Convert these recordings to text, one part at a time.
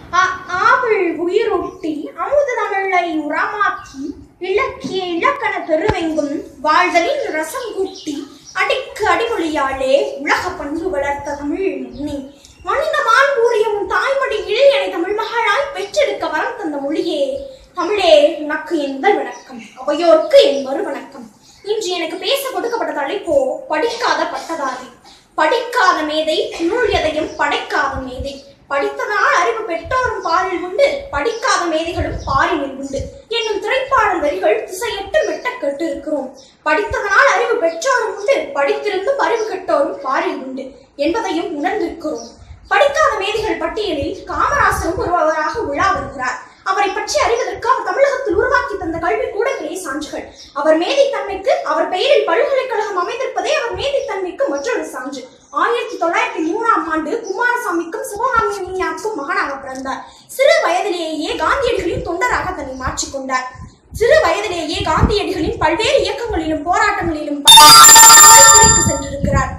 ஆ- ஆவல் உயிரொட்டி அமுத தமிழை உரமாக்கி இலக்கிய இலக்கண பெருவெங்கும் வாழ்தலின் ரசம் கூட்டி அடிக்கு அடிமொழியாலே உலக பண்பு வளர்த்த தமிழ் மண்ணி மனித மாண்பூரிய உன் தாய்மொழியில் என்னை தமிழ் மகளாய் பெற்றெடுக்க வரம் தந்த மொழியே தமிழே உனக்கு என் முதல் வணக்கம் அவையோர்க்கு என் மறு வணக்கம் இன்று எனக்கு பேச கொடுக்கப்பட்ட தலைப்போ படிக்காத பட்டதாரி படிக்காத மேதை நூல் எதையும் படைக்காத மேதை படித்ததனால் அறிவு பெற்றோரும் பாரில் உண்டு படிக்காத மேதைகளும் பாரினில் உண்டு என்னும் திரைப்பாடல் வரிகள் திசையட்டு மெட்ட கெட்டு இருக்கிறோம் படித்ததனால் அறிவு பெற்றோரும் உண்டு படித்திருந்தும் அறிவு கெட்டோரும் பாரில் உண்டு என்பதையும் உணர்ந்திருக்கிறோம் படிக்காத மேதைகள் பட்டியலில் காமராசரும் ஒருவராக உலா வருகிறார் அவரை பற்றி அறிவதற்கு அவர் தமிழகத்தில் உருவாக்கி தந்த கல்வி கூடங்களே சான்றுகள் அவர் மேதைத்தன்மைக்கு அவர் பெயரில் பல்கலைக்கழகம் அமைந்திருப்பதே அவர் மேதைத்தன்மைக்கு மற்றொரு சான்று ஆயிரத்தி தொள்ளாயிரத்தி மூணாம் ஆண்டு குமாரசாமிக்கும் சிவகாமியாருக்கும் மகனாக பிறந்தார் சிறு வயதிலேயே காந்தியடிகளின் தொண்டராக தன்னை மாற்றிக்கொண்டார் சிறு வயதிலேயே காந்தியடிகளின் பல்வேறு இயக்கங்களிலும் போராட்டங்களிலும் சிறைக்கு சென்றிருக்கிறார்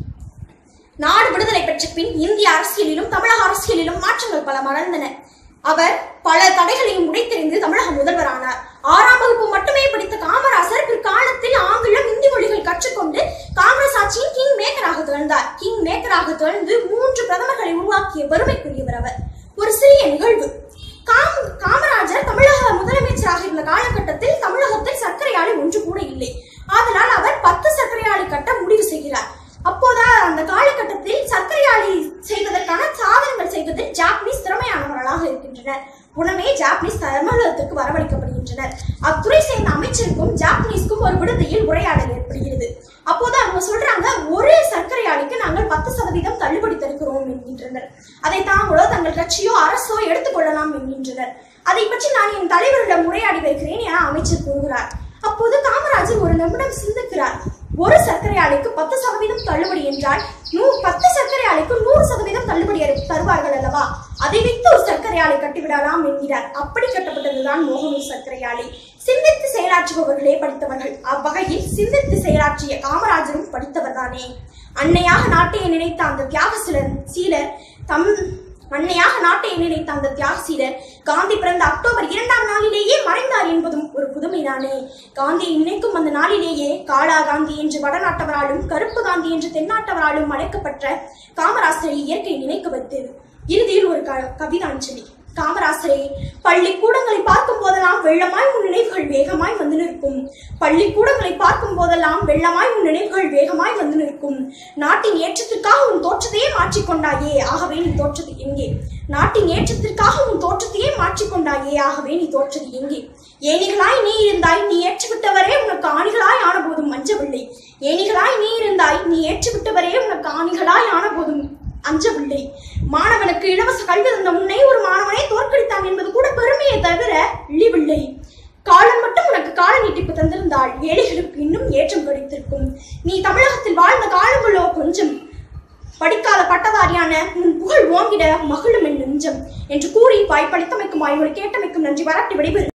நாடு விடுதலை பெற்ற பின் இந்திய அரசியலிலும் தமிழக அரசியலிலும் மாற்றங்கள் பல மலர்ந்தன அவர் பல தடைகளையும் உடைத்தெறிந்து தமிழக முதல்வரானார் ஆறாம் வகுப்பு மட்டுமே படித்த காமராசர் பிற்காலத்தில் ஆங்கிலம் இந்தி மொழிகள் கற்றுக்கொண்டு காங்கிரஸ் ஆட்சியின் கிங் மேக்கராக திகழ்ந்தார் கிங் மேக்கராக திகழ்ந்து மூன்று பிரதமர்களை உருவாக்கிய பெருமைக்குரியவர் அவர் ஒரு சிறிய நிகழ்வு காம் காமராஜர் தமிழக முதலமைச்சராக இருந்த காலகட்டத்தில் தமிழகத்தில் சர்க்கரை ஆலை ஒன்று கூட இல்லை ஆதலால் அவர் பத்து சர்க்கரை ஆலை கட்ட முடிவு செய்கிறார் அப்போதா அந்த காலகட்டத்தில் சர்க்கரை ஆலை செய்வதற்கான சாதனங்கள் செய்வதில் ஜாப்பனீஸ் திறமையானவர்களாக இருக்கின்றனர் உடனே ஜாப்பனீஸ் தமிழகத்திற்கு வரவழைக்கப்படுகின்றனர் அத்துறை சேர்ந்த அமைச்சருக்கும் ஜாப்பனீஸ்க்கும் ஒரு விடுதியில் உரையாடல் ஏற்படுகிறது அப்போது அவங்க சொல்றாங்க ஒரு சர்க்கரை ஆலைக்கு நாங்கள் பத்து சதவீதம் தள்ளுபடி தருகிறோம் என்கின்றனர் அதை தாங்களோ தங்கள் கட்சியோ அரசோ எடுத்துக்கொள்ளலாம் என்கின்றனர் அதை பற்றி நான் என் தலைவரிடம் உரையாடி வருகிறேன் என அமைச்சர் கூறுகிறார் அப்போது காமராஜர் ஒரு நிமிடம் சிந்திக்கிறார் ஒரு சர்க்கரை ஆலைக்கு பத்து சதவீதம் தள்ளுபடி என்றால் நூ பத்து சர்க்கரை ஆலைக்கு நூறு சதவீதம் தள்ளுபடி அறி- தருவார்கள் அல்லவா அதை வைத்து ஒரு சர்க்கரை ஆலை கட்டிவிடலாம் என்கிறார் அப்படி கட்டப்பட்டதுதான் மோகனூர் சர்க்கரை ஆலை சிந்தித்து செயலாற்றுபவர்களே படித்தவர்கள் அவ்வகையில் சிந்தித்து செயலாற்றிய காமராஜரும் படித்தவர்தானே அன்னையாக நாட்டையை நினைத்த அந்த தியாக சிலர் சீலர் தம் அன்னையாக நாட்டை நினைத்த அந்த தியாகசீலர் காந்தி பிறந்த அக்டோபர் இரண்டாம் நாளிலேயே மறைந்தார் என்பதும் ஒரு புதுமைதானே காந்தியை நினைக்கும் அந்த நாளிலேயே காளா காந்தி என்று வடநாட்டவராலும் கருப்பு காந்தி என்று தென்னாட்டவராலும் அழைக்கப்பட்ட காமராசரை இயற்கை நினைக்க வைத்தது இறுதியில் ஒரு க கவிதாஞ்சலி காமராசரே பள்ளிக்கூடங்களை பார்க்கும் போதெல்லாம் வெள்ளமாய் உன் நினைவுகள் வேகமாய் வந்து நிற்கும் பள்ளிக்கூடங்களை பார்க்கும் போதெல்லாம் வெள்ளமாய் உன் நினைவுகள் வேகமாய் வந்து நிற்கும் நாட்டின் ஏற்றத்திற்காக உன் தோற்றத்தையே மாற்றிக்கொண்டாயே ஆகவே நீ தோற்றது எங்கே நாட்டின் ஏற்றத்திற்காக உன் தோற்றத்தையே மாற்றிக்கொண்டாயே ஆகவே நீ தோற்றது எங்கே ஏணிகளாய் நீ இருந்தாய் நீ ஏற்றுவிட்டவரே உனக்கு ஆணிகளாய் ஆனபோதும் மஞ்சவில்லை ஏணிகளாய் நீ இருந்தாய் நீ ஏற்றுவிட்டவரே உனக்கு ஆணிகளாய் ஆனபோதும் அஞ்சவில்லை மாணவனுக்கு இலவச கல்வி தந்த உன்னை ஒரு மாணவனை தோற்கடித்தான் என்பது கூட பெருமையை தவிர இழிவில்லை காலம் மட்டும் உனக்கு கால நீட்டிப்பு தந்திருந்தால் ஏழைகளுக்கு இன்னும் ஏற்றம் கிடைத்திருக்கும் நீ தமிழகத்தில் வாழ்ந்த காலங்களோ கொஞ்சம் படிக்காத பட்டதாரியான உன் புகழ் ஓங்கிட மகிழும் என் நெஞ்சம் என்று கூறி வாய்ப்பளித்தமைக்கும் வாய்மொழி கேட்டமைக்கும் நன்றி வரட்டி விடைபெறு